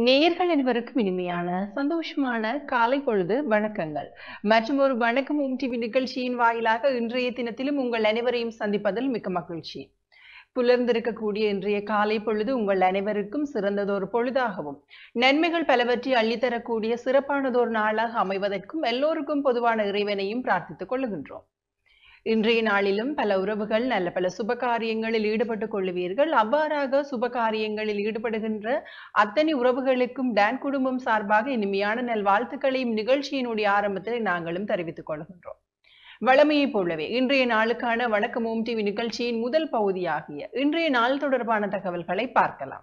நேயர்கள் அனைவருக்கும் இனிமையான சந்தோஷமான காலை பொழுது வணக்கங்கள் மற்றும் ஒரு வணக்கம் ஓம் டிவி நிகழ்ச்சியின் வாயிலாக இன்றைய தினத்திலும் உங்கள் அனைவரையும் சந்திப்பதில் மிக்க மகிழ்ச்சி புலர்ந்திருக்கக்கூடிய இன்றைய காலை பொழுது உங்கள் அனைவருக்கும் சிறந்ததொரு பொழுதாகவும் நன்மைகள் பலவற்றை அள்ளித்தரக்கூடிய சிறப்பானதொரு நாளாக அமைவதற்கும் எல்லோருக்கும் பொதுவான இறைவனையும் பிரார்த்தித்துக் கொள்ளுகின்றோம் இன்றைய நாளிலும் பல உறவுகள் நல்ல பல சுப காரியங்களில் ஈடுபட்டுக் கொள்ளுவீர்கள் அவ்வாறாக சுப காரியங்களில் ஈடுபடுகின்ற அத்தனை உறவுகளுக்கும் டான் குடும்பம் சார்பாக இனிமையான நல்வாழ்த்துக்களையும் நிகழ்ச்சியினுடைய ஆரம்பத்தில் நாங்களும் தெரிவித்துக் கொள்கின்றோம் வளமையைப் போலவே இன்றைய நாளுக்கான வணக்கம் ஓம் டிவி நிகழ்ச்சியின் முதல் பகுதியாகிய இன்றைய நாள் தொடர்பான தகவல்களை பார்க்கலாம்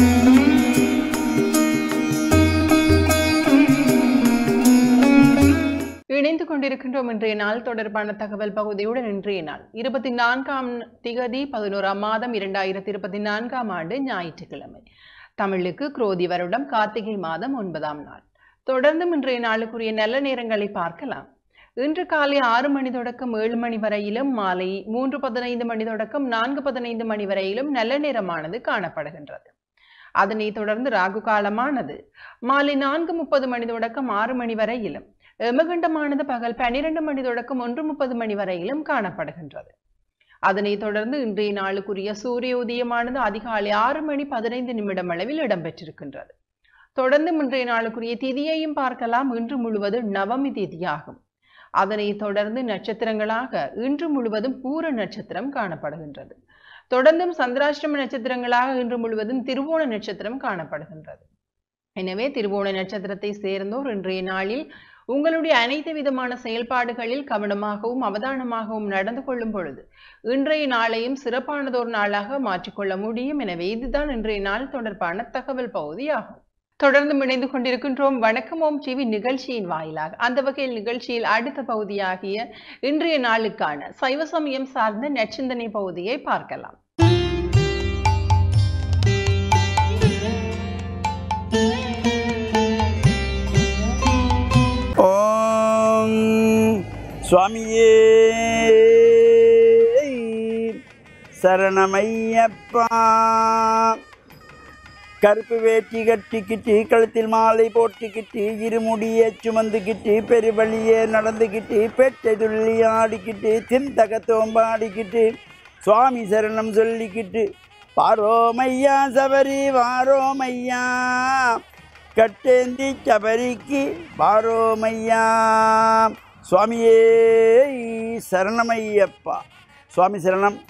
இணைந்து கொண்டிருக்கின்றோம் இன்றைய நாள் தொடர்பான தகவல் பகுதியுடன் இன்றைய நாள் இருபத்தி நான்காம் திகதி பதினோராம் மாதம் இரண்டாயிரத்தி இருபத்தி நான்காம் ஆண்டு ஞாயிற்றுக்கிழமை தமிழுக்கு குரோதி வருடம் கார்த்திகை மாதம் ஒன்பதாம் நாள் தொடர்ந்தும் இன்றைய நாளுக்குரிய நல்ல நேரங்களை பார்க்கலாம் இன்று காலை ஆறு மணி தொடக்கம் ஏழு மணி வரையிலும் மாலை மூன்று பதினைந்து மணி தொடக்கம் நான்கு பதினைந்து மணி வரையிலும் நல்ல நேரமானது காணப்படுகின்றது அதனைத் தொடர்ந்து ராகு காலமானது மாலை நான்கு முப்பது மணி தொடக்கம் ஆறு மணி வரையிலும் எமகண்டமானது பகல் பன்னிரண்டு மணி தொடக்கம் ஒன்று முப்பது மணி வரையிலும் காணப்படுகின்றது அதனைத் தொடர்ந்து இன்றைய நாளுக்குரிய சூரிய உதயமானது அதிகாலை ஆறு மணி பதினைந்து நிமிடம் அளவில் இடம்பெற்றிருக்கின்றது தொடர்ந்து இன்றைய நாளுக்குரிய திதியையும் பார்க்கலாம் இன்று முழுவதும் நவமி திதியாகும் அதனைத் தொடர்ந்து நட்சத்திரங்களாக இன்று முழுவதும் பூர நட்சத்திரம் காணப்படுகின்றது தொடர்ந்தும் சந்திராஷ்டம நட்சத்திரங்களாக இன்று முழுவதும் திருவோண நட்சத்திரம் காணப்படுகின்றது எனவே திருவோண நட்சத்திரத்தை சேர்ந்தோர் இன்றைய நாளில் உங்களுடைய அனைத்து விதமான செயல்பாடுகளில் கவனமாகவும் அவதானமாகவும் நடந்து கொள்ளும் பொழுது இன்றைய நாளையும் சிறப்பானதொரு நாளாக மாற்றிக்கொள்ள முடியும் எனவே இதுதான் இன்றைய நாள் தொடர்பான தகவல் பகுதியாகும் தொடர்ந்து இணைந்து கொண்டிருக்கின்றோம் வணக்கம் ஓம் டிவி நிகழ்ச்சியின் வாயிலாக அந்த வகையில் நிகழ்ச்சியில் அடுத்த பகுதியாகிய இன்றைய நாளுக்கான சைவ சமயம் சார்ந்த நச்சிந்தனை பகுதியை பார்க்கலாம் ஓம் சுவாமியே சரணமையப்பா கருப்பு வேட்டி கட்டிக்கிட்டு கழுத்தில் மாலை போட்டுக்கிட்டு இருமுடிய சுமந்துக்கிட்டு பெருவழியே நடந்துக்கிட்டு பெட்டை துள்ளி ஆடிக்கிட்டு திந்தக தோம்பாடிக்கிட்டு சுவாமி சரணம் சொல்லிக்கிட்டு பாரோமையா சபரி வாரோமையா கட்டேந்தி சபரிக்கு பாரோமையா சுவாமியே சரணமையப்பா சுவாமி சரணம்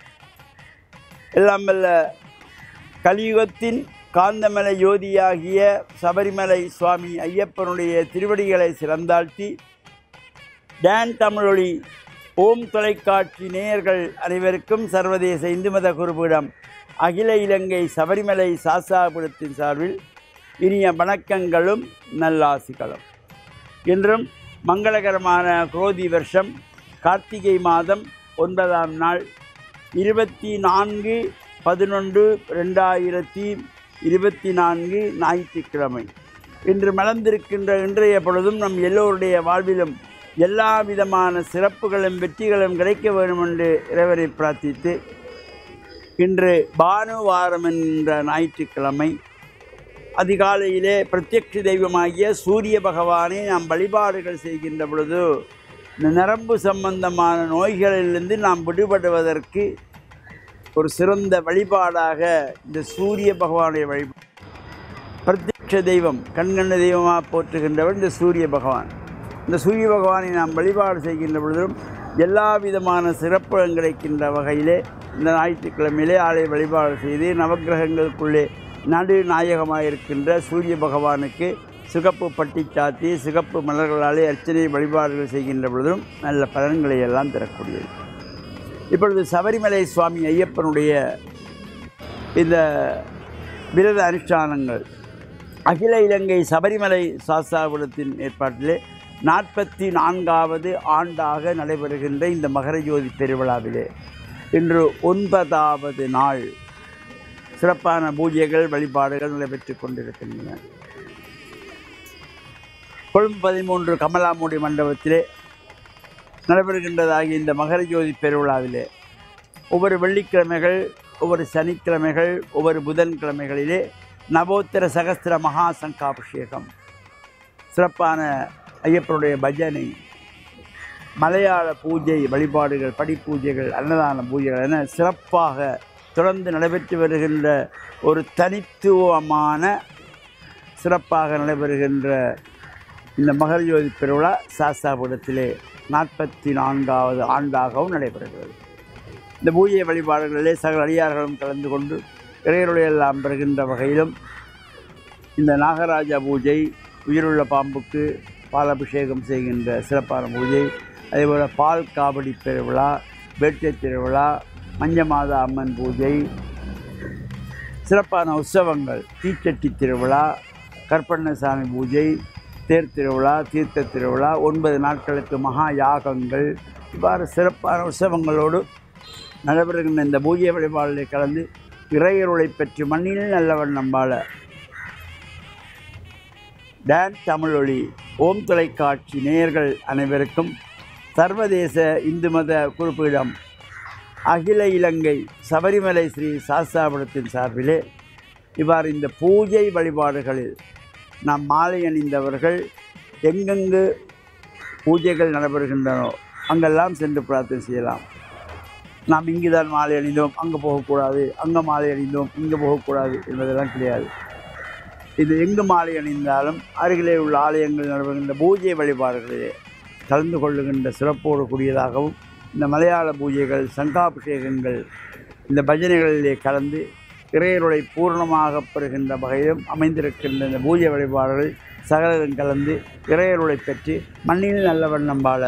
எல்லாம் வல்ல கலியுகத்தின் காந்தமலை ஜோதியாகிய சபரிமலை சுவாமி ஐயப்பனுடைய திருவடிகளை சிறந்தாழ்த்தி டான் தமிழொலி ஓம் தொலைக்காட்சி நேயர்கள் அனைவருக்கும் சர்வதேச இந்து மத குருபீடம் அகில இலங்கை சபரிமலை சாசாபுரத்தின் சார்பில் இனிய வணக்கங்களும் நல்லாசிகளும் இன்றும் மங்களகரமான குரோதி வருஷம் கார்த்திகை மாதம் ஒன்பதாம் நாள் இருபத்தி நான்கு பதினொன்று ரெண்டாயிரத்தி இருபத்தி நான்கு ஞாயிற்றுக்கிழமை இன்று மலர்ந்திருக்கின்ற இன்றைய பொழுதும் நம் எல்லோருடைய வாழ்விலும் எல்லா விதமான சிறப்புகளும் வெற்றிகளும் கிடைக்க வேண்டும் என்று இறைவரை பிரார்த்தித்து இன்று பானுவாரம் என்ற ஞாயிற்றுக்கிழமை அதிகாலையிலே பிரத்யக்ஷ தெய்வமாகிய சூரிய பகவானை நாம் வழிபாடுகள் செய்கின்ற பொழுது இந்த நரம்பு சம்பந்தமான நோய்களிலிருந்து நாம் விடுபடுவதற்கு ஒரு சிறந்த வழிபாடாக இந்த சூரிய பகவானுடைய வழிபாடு பிரத்யக்ஷ தெய்வம் கண்கண்ட தெய்வமாக போற்றுகின்றவர் இந்த சூரிய பகவான் இந்த சூரிய பகவானை நாம் வழிபாடு செய்கின்ற பொழுதும் எல்லா விதமான சிறப்புகளும் கிடைக்கின்ற வகையிலே இந்த ஞாயிற்றுக்கிழமையிலே ஆலய வழிபாடு செய்து நவக்கிரகங்களுக்குள்ளே நடு நாயகமாக இருக்கின்ற சூரிய பகவானுக்கு சிகப்பு பட்டி சாத்தி சிகப்பு மலர்களாலே அர்ச்சனை வழிபாடுகள் செய்கின்ற பொழுதும் நல்ல பலன்களை எல்லாம் தரக்கூடியது இப்பொழுது சபரிமலை சுவாமி ஐயப்பனுடைய இந்த விரத அனுஷ்டானங்கள் அகில இலங்கை சபரிமலை சாஸ்தாபுரத்தின் ஏற்பாட்டிலே நாற்பத்தி நான்காவது ஆண்டாக நடைபெறுகின்ற இந்த மகர ஜோதி பெருவிழாவிலே இன்று ஒன்பதாவது நாள் சிறப்பான பூஜைகள் வழிபாடுகள் நடைபெற்று கொண்டிருக்கின்றன கொழும்பு பதிமூன்று கமலாமுடி மண்டபத்திலே நடைபெறுகின்றதாகிய இந்த மகர ஜோதி பெருவிழாவிலே ஒவ்வொரு வெள்ளிக்கிழமைகள் ஒவ்வொரு சனிக்கிழமைகள் ஒவ்வொரு புதன்கிழமைகளிலே நவோத்தர சகஸ்திர மகா சங்காபிஷேகம் சிறப்பான ஐயப்பனுடைய பஜனை மலையாள பூஜை வழிபாடுகள் படிப்பூஜைகள் அன்னதான பூஜைகள் என சிறப்பாக தொடர்ந்து நடைபெற்று வருகின்ற ஒரு தனித்துவமான சிறப்பாக நடைபெறுகின்ற இந்த மகர் ஜோதி பெருவிழா சாஸ்தாபுரத்திலே நாற்பத்தி நான்காவது ஆண்டாகவும் நடைபெறுகிறது இந்த பூஜை வழிபாடுகளிலே சகல அடியார்களும் கலந்து கொண்டு இறையருளையெல்லாம் பெறுகின்ற வகையிலும் இந்த நாகராஜா பூஜை உயிருள்ள பாம்புக்கு பாலாபிஷேகம் செய்கின்ற சிறப்பான பூஜை அதேபோல் பால் காவடி பெருவிழா வேட்டை திருவிழா மஞ்சமாதா அம்மன் பூஜை சிறப்பான உற்சவங்கள் தீச்சட்டி திருவிழா கற்பண்ணசாமி பூஜை தேர் திருவிழா தீர்த்த திருவிழா ஒன்பது நாட்களுக்கு மகா யாகங்கள் இவ்வாறு சிறப்பான உற்சவங்களோடு நடைபெறுகின்ற இந்த பூஜை வழிபாடுகளை கலந்து இறையருளை பெற்று மண்ணில் நல்லவன் நம்பாள டான் தமிழொலி ஓம் தொலைக்காட்சி நேயர்கள் அனைவருக்கும் சர்வதேச இந்து மத குறிப்பிடம் அகில இலங்கை சபரிமலை ஸ்ரீ சாஸ்தாபுரத்தின் சார்பிலே இவ்வாறு இந்த பூஜை வழிபாடுகளில் நாம் மாலை அணிந்தவர்கள் எங்கெங்கு பூஜைகள் நடைபெறுகின்றனோ அங்கெல்லாம் சென்று பிரார்த்தனை செய்யலாம் நாம் இங்கு தான் மாலை அணிந்தோம் அங்கே போகக்கூடாது அங்கே மாலை அணிந்தோம் இங்கே போகக்கூடாது என்பதெல்லாம் கிடையாது இது எங்கு மாலை அணிந்தாலும் அருகிலே உள்ள ஆலயங்கள் நடைபெறுகின்ற பூஜை வழிபாடுகளிலே கலந்து கொள்ளுகின்ற சிறப்போடு கூடியதாகவும் இந்த மலையாள பூஜைகள் சங்காபிஷேகங்கள் இந்த பஜனைகளிலே கலந்து இறையருளை பூர்ணமாக பெறுகின்ற வகையிலும் அமைந்திருக்கின்ற இந்த பூஜை வழிபாடுகள் சகலரும் கலந்து இறையருளை பெற்று மண்ணில் நல்லவன் நம்பாள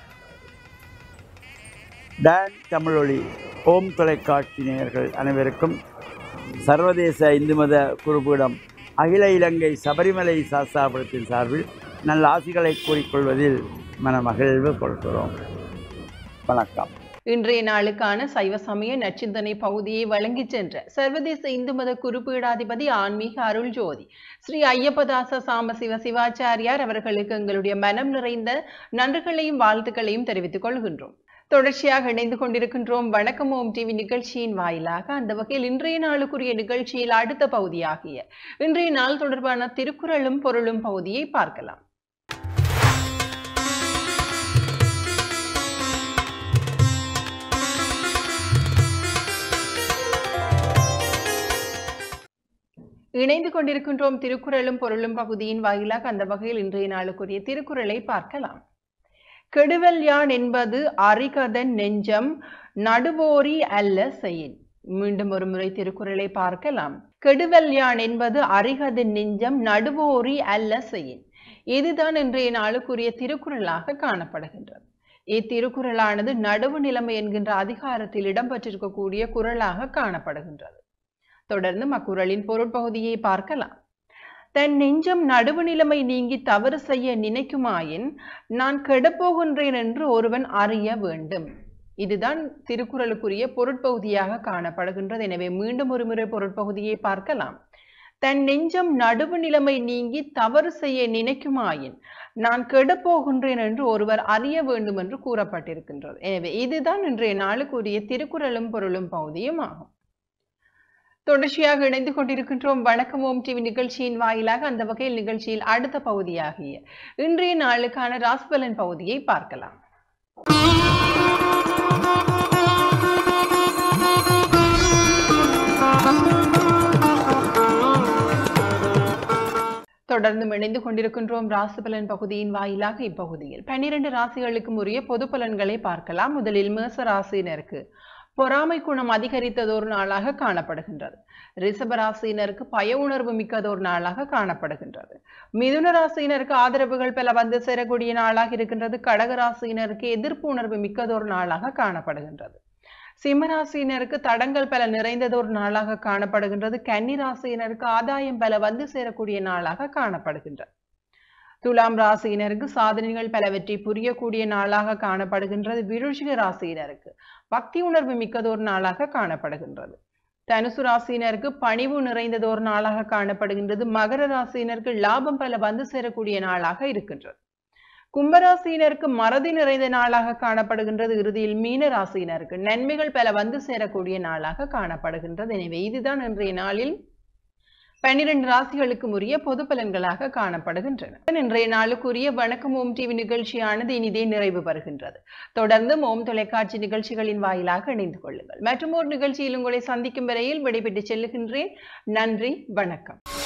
டான் தமிழொலி ஓம் தொலைக்காட்சி நேயர்கள் அனைவருக்கும் சர்வதேச இந்து மத குருபீடம் அகில இலங்கை சபரிமலை சாஸ்தாபுரத்தின் சார்பில் நல்ல ஆசிகளை கூறிக்கொள்வதில் மன மகிழ்வு கொள்கிறோம் வணக்கம் இன்றைய நாளுக்கான சைவ சமய நச்சிந்தனை பகுதியை வழங்கிச் சென்ற சர்வதேச இந்து மத குறிப்பீடாதிபதி ஆன்மீக அருள் ஜோதி ஸ்ரீ ஐயப்பதாச சாம்பசிவ சிவாச்சாரியார் அவர்களுக்கு எங்களுடைய மனம் நிறைந்த நன்றிகளையும் வாழ்த்துக்களையும் தெரிவித்துக் கொள்கின்றோம் தொடர்ச்சியாக இணைந்து கொண்டிருக்கின்றோம் வணக்கம் ஓம் டிவி நிகழ்ச்சியின் வாயிலாக அந்த வகையில் இன்றைய நாளுக்குரிய நிகழ்ச்சியில் அடுத்த பகுதியாகிய இன்றைய நாள் தொடர்பான திருக்குறளும் பொருளும் பகுதியை பார்க்கலாம் இணைந்து கொண்டிருக்கின்றோம் திருக்குறளும் பொருளும் பகுதியின் வாயிலாக அந்த வகையில் இன்றைய நாளுக்குரிய திருக்குறளை பார்க்கலாம் கெடுவல் யான் என்பது அறிகதன் நெஞ்சம் நடுவோரி அல்ல செயின் மீண்டும் ஒரு முறை திருக்குறளை பார்க்கலாம் கெடுவல் யான் என்பது அறிகதன் நெஞ்சம் நடுவோரி அல்ல செயின் இதுதான் இன்றைய நாளுக்குரிய திருக்குறளாக காணப்படுகின்றது இத்திருக்குறளானது நடுவு நிலைமை என்கின்ற அதிகாரத்தில் இடம்பெற்றிருக்கக்கூடிய குறளாக காணப்படுகின்றது தொடர்ந்து அக்குறளின் பொருட்பகுதியை பார்க்கலாம் தன் நெஞ்சம் நடுவு நிலைமை நீங்கி தவறு செய்ய நினைக்குமாயின் நான் கெடப்போகின்றேன் என்று ஒருவன் அறிய வேண்டும் இதுதான் திருக்குறளுக்குரிய பொருட்பகுதியாக காணப்படுகின்றது எனவே மீண்டும் ஒரு முறை பொருட்பகுதியை பார்க்கலாம் தன் நெஞ்சம் நடுவு நிலைமை நீங்கி தவறு செய்ய நினைக்குமாயின் நான் கெடப்போகின்றேன் என்று ஒருவர் அறிய வேண்டும் என்று கூறப்பட்டிருக்கின்றது எனவே இதுதான் இன்றைய நாளுக்குரிய திருக்குறளும் பொருளும் பகுதியும் ஆகும் தொடர்ச்சியாக இணைந்து கொண்டிருக்கின்றோம் வணக்கம் ஓம் டிவி நிகழ்ச்சியின் வாயிலாக அந்த வகையில் நிகழ்ச்சியில் அடுத்த பகுதியாகிய இன்றைய நாளுக்கான ராசிபலன் பகுதியை பார்க்கலாம் தொடர்ந்து இணைந்து கொண்டிருக்கின்றோம் ராசிபலன் பகுதியின் வாயிலாக இப்பகுதியில் பன்னிரண்டு ராசிகளுக்கும் உரிய பொது பலன்களை பார்க்கலாம் முதலில் மேச ராசியினருக்கு பொறாமை குணம் அதிகரித்ததொரு நாளாக காணப்படுகின்றது ரிஷப ராசியினருக்கு பய உணர்வு மிக்கதொரு நாளாக காணப்படுகின்றது மிதுன ராசியினருக்கு ஆதரவுகள் பல வந்து சேரக்கூடிய நாளாக இருக்கின்றது கடக ராசியினருக்கு எதிர்ப்பு உணர்வு மிக்கதொரு நாளாக காணப்படுகின்றது சிம்மராசியினருக்கு தடங்கள் பல நிறைந்ததொரு நாளாக காணப்படுகின்றது கன்னி ராசியினருக்கு ஆதாயம் பல வந்து சேரக்கூடிய நாளாக காணப்படுகின்றது துலாம் ராசியினருக்கு சாதனைகள் பலவற்றை புரியக்கூடிய நாளாக காணப்படுகின்றது விருஷிக ராசியினருக்கு பக்தி உணர்வு மிக்கதோர் நாளாக காணப்படுகின்றது தனுசு ராசியினருக்கு பணிவு நிறைந்ததோர் நாளாக காணப்படுகின்றது மகர ராசியினருக்கு லாபம் பல வந்து சேரக்கூடிய நாளாக இருக்கின்றது கும்பராசியினருக்கு மறதி நிறைந்த நாளாக காணப்படுகின்றது இறுதியில் மீன ராசியினருக்கு நன்மைகள் பல வந்து சேரக்கூடிய நாளாக காணப்படுகின்றது எனவே இதுதான் இன்றைய நாளில் பன்னிரண்டு ராசிகளுக்கும் உரிய பொது பலன்களாக காணப்படுகின்றன இன்றைய நாளுக்குரிய வணக்கம் ஓம் டிவி நிகழ்ச்சியானது இனிதே நிறைவு பெறுகின்றது தொடர்ந்து ஓம் தொலைக்காட்சி நிகழ்ச்சிகளின் வாயிலாக இணைந்து கொள்ளுங்கள் மற்றும் ஒரு நிகழ்ச்சியில் உங்களை சந்திக்கும் வரையில் விடைபெற்று செல்லுகின்றேன் நன்றி வணக்கம்